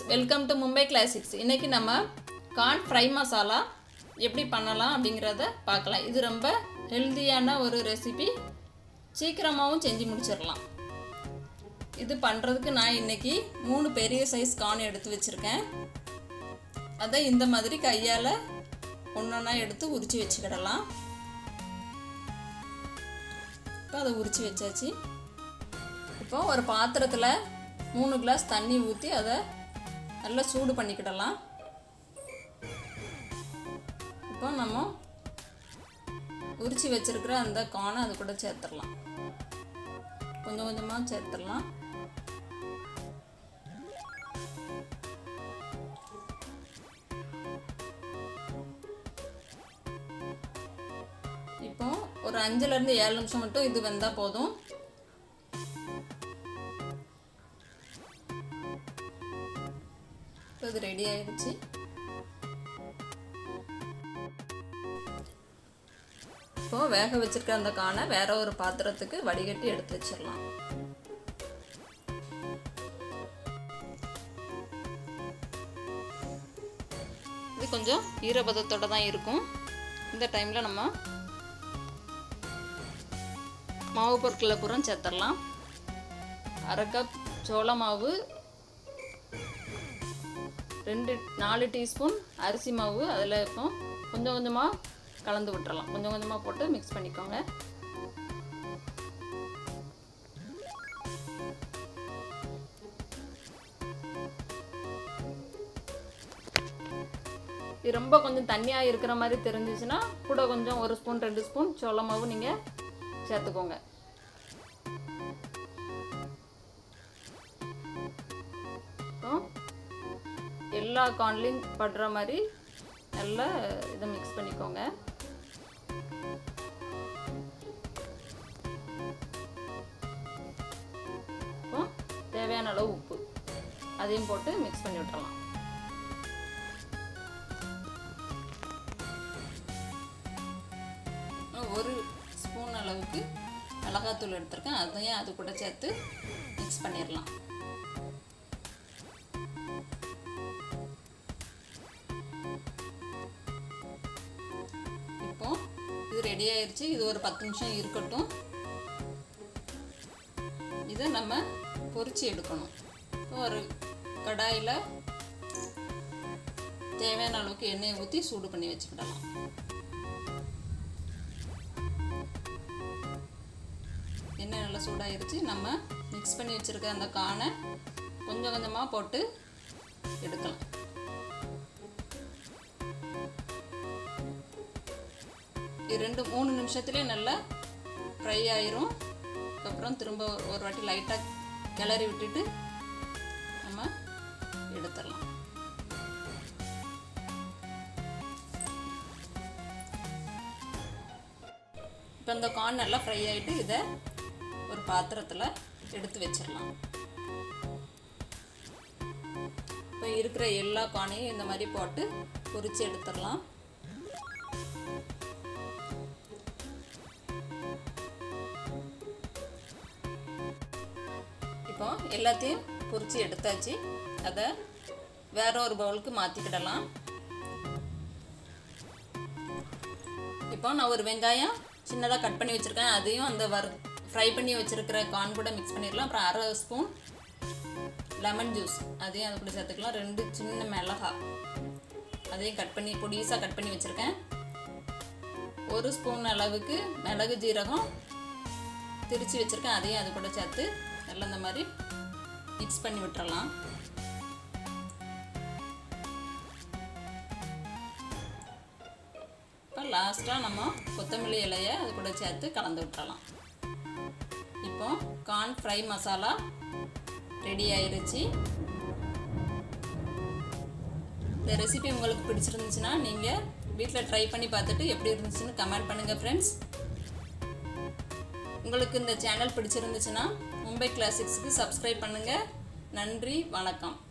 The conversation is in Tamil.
வெல்கம் டு மும்பை கிளாசிக்ஸ் இன்றைக்கி நம்ம கார்ன் ஃப்ரை மசாலா எப்படி பண்ணலாம் அப்படிங்கிறத பார்க்கலாம் இது ரொம்ப ஹெல்த்தியான ஒரு ரெசிபி சீக்கிரமாகவும் செஞ்சு முடிச்சிடலாம் இது பண்ணுறதுக்கு நான் இன்றைக்கி மூணு பெரிய சைஸ் கார்ன் எடுத்து வச்சுருக்கேன் அதை இந்த மாதிரி கையால் ஒன்றொன்னா எடுத்து உரித்து வச்சுக்கிடலாம் இப்போ அதை உரித்து வச்சாச்சு இப்போ ஒரு பாத்திரத்தில் மூணு கிளாஸ் தண்ணி ஊற்றி அதை நல்லா சூடு பண்ணிக்கிடலாம் இப்போ நம்ம உரித்து வச்சுருக்கிற அந்த கானை அது கூட சேர்த்துடலாம் கொஞ்சம் கொஞ்சமாக சேர்த்துடலாம் இப்போ ஒரு அஞ்சுலேருந்து ஏழு நிமிஷம் மட்டும் இது வெந்தால் போதும் இப்போ இது ரெடி ஆயிடுச்சு இப்போ வேக வச்சிருக்க அந்த காணை வேற ஒரு பாத்திரத்துக்கு வடிகட்டி எடுத்து வச்சிடலாம் இது கொஞ்சம் ஈரப்பதத்தோட தான் இருக்கும் இந்த டைமில் நம்ம மாவு பொருட்களை பூரா சேர்த்துடலாம் அரை கப் சோள மாவு ரெண்டு நாலு டீஸ்பூன் அரிசி மாவு அதில் இப்போ கொஞ்சம் கொஞ்சமாக கலந்து விட்டுறலாம் கொஞ்சம் கொஞ்சமாக போட்டு மிக்ஸ் பண்ணிக்கோங்க இது ரொம்ப கொஞ்சம் தண்ணியாக இருக்கிற மாதிரி தெரிஞ்சிச்சுன்னா கூட கொஞ்சம் ஒரு ஸ்பூன் ரெண்டு ஸ்பூன் சோள மாவு நீங்கள் சேர்த்துக்கோங்க எல்லா கார்ன்லையும் படுற மாதிரி நல்லா இதை மிக்ஸ் பண்ணிக்கோங்க இப்போ தேவையான அளவு உப்பு அதையும் போட்டு மிக்ஸ் பண்ணி விட்டுறலாம் ஒரு ஸ்பூன் அளவுக்கு மிளகாத்தூள் எடுத்திருக்கேன் அதையும் அது கூட சேர்த்து மிக்ஸ் பண்ணிடலாம் இப்போ இது ரெடி ஆயிடுச்சு இது ஒரு பத்து நிமிஷம் இருக்கட்டும் இதை நம்ம பொரிச்சு எடுக்கணும் இப்போ ஒரு கடாயில் தேவையான அளவுக்கு எண்ணெயை ஊற்றி சூடு பண்ணி வச்சுக்கிடலாம் எண்ணெய் நல்லா சூடாயிருச்சு நம்ம மிக்ஸ் பண்ணி வச்சுருக்க அந்த கானை கொஞ்சம் கொஞ்சமாக போட்டு எடுக்கலாம் இது ரெண்டு மூணு நிமிஷத்துலேயே நல்லா ஃப்ரை ஆயிரும் அதுக்கப்புறம் திரும்ப ஒரு வாட்டி லைட்டாக கிளறி விட்டுட்டு நம்ம எடுத்துடலாம் இப்போ இந்த கார்ன் நல்லா ஃப்ரை ஆகிட்டு இதை ஒரு பாத்திரத்தில் எடுத்து வச்சிடலாம் இப்போ இருக்கிற எல்லா கார்னையும் இந்த மாதிரி போட்டு பொரித்து எடுத்துடலாம் இப்போ எல்லாத்தையும் பொரித்து எடுத்தாச்சு அதை வேற ஒரு பவுலுக்கு மாற்றிக்கிடலாம் இப்போ நான் ஒரு வெங்காயம் சின்னதாக கட் பண்ணி வச்சுருக்கேன் அதையும் அந்த வறு ஃப்ரை பண்ணி வச்சுருக்கிற கார்ன் கூட மிக்ஸ் பண்ணிடலாம் அப்புறம் அரை ஸ்பூன் லெமன் ஜூஸ் அதையும் அது கூட சேர்த்துக்கலாம் ரெண்டு சின்ன மிளகா அதையும் கட் பண்ணி பொடிசாக கட் பண்ணி வச்சுருக்கேன் ஒரு ஸ்பூன் அளவுக்கு மிளகு ஜீரகம் திரித்து வச்சுருக்கேன் அதையும் அது கூட சேர்த்து நல்லா இந்த மாதிரி மிக்ஸ் பண்ணி விட்டுறலாம் இப்போ லாஸ்ட்டாக நம்ம கொத்தமல்லி இலையை அது கூட சேர்த்து கலந்து விட்டுறலாம் இப்போ கார்ன் ஃப்ரை மசாலா ரெடி ஆயிருச்சு இந்த ரெசிபி உங்களுக்கு பிடிச்சிருந்துச்சுன்னா நீங்கள் வீட்டில் ட்ரை பண்ணி பார்த்துட்டு எப்படி இருந்துச்சுன்னு கமெண்ட் பண்ணுங்கள் ஃப்ரெண்ட்ஸ் உங்களுக்கு இந்த சேனல் பிடிச்சிருந்துச்சுன்னா மும்பை கிளாசிக்ஸுக்கு சப்ஸ்கிரைப் பண்ணுங்கள் நன்றி வணக்கம்